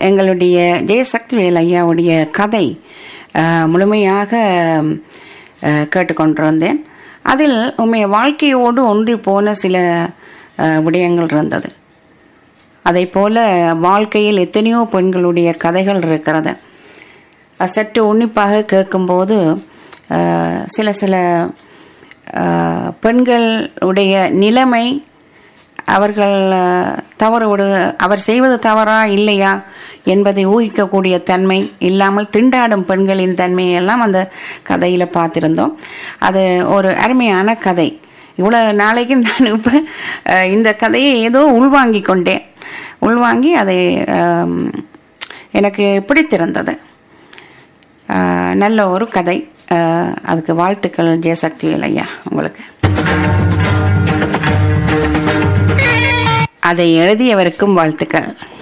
எங்களுடைய ஜெயசக்திவேல் ஐயாவுடைய கதை அஹ், முழுமையாக அஹ், கேட்டுக்கொண்டிருந்தேன் அதில் உண்மைய வாழ்க்கையோடு ஒன்றி போன சில அஹ், விடயங்கள் இருந்தது அதை போல வாழ்க்கையில் எத்தனையோ பெண்களுடைய கதைகள் இருக்கிறது அஹ், சற்று உன்னிப்பாக கேட்கும்போது அஹ், சில சில அஹ், பெண்களுடைய நிலைமை அவர்கள் அஹ், தவறு விடு அவர் செய்வது தவறா இல்லையா என்பதை ஊகிக்கக்கூடிய தன்மை இல்லாமல் திண்டாடும் பெண்களின் தன்மையெல்லாம் அந்த கதையில் பார்த்திருந்தோம் அது ஒரு அருமையான கதை இவ்வளோ நாளைக்கு நான் இப்போ இந்த கதையை ஏதோ உள்வாங்கி கொண்டேன் உள்வாங்கி அதை ஆம், எனக்கு பிடித்திருந்தது ஆஹ், நல்ல ஒரு கதை ஆஹ், அதுக்கு வாழ்த்துக்கள் ஜெயசக்திவேல் ஐயா உங்களுக்கு அதை எழுதியவருக்கும் வாழ்த்துக்கள்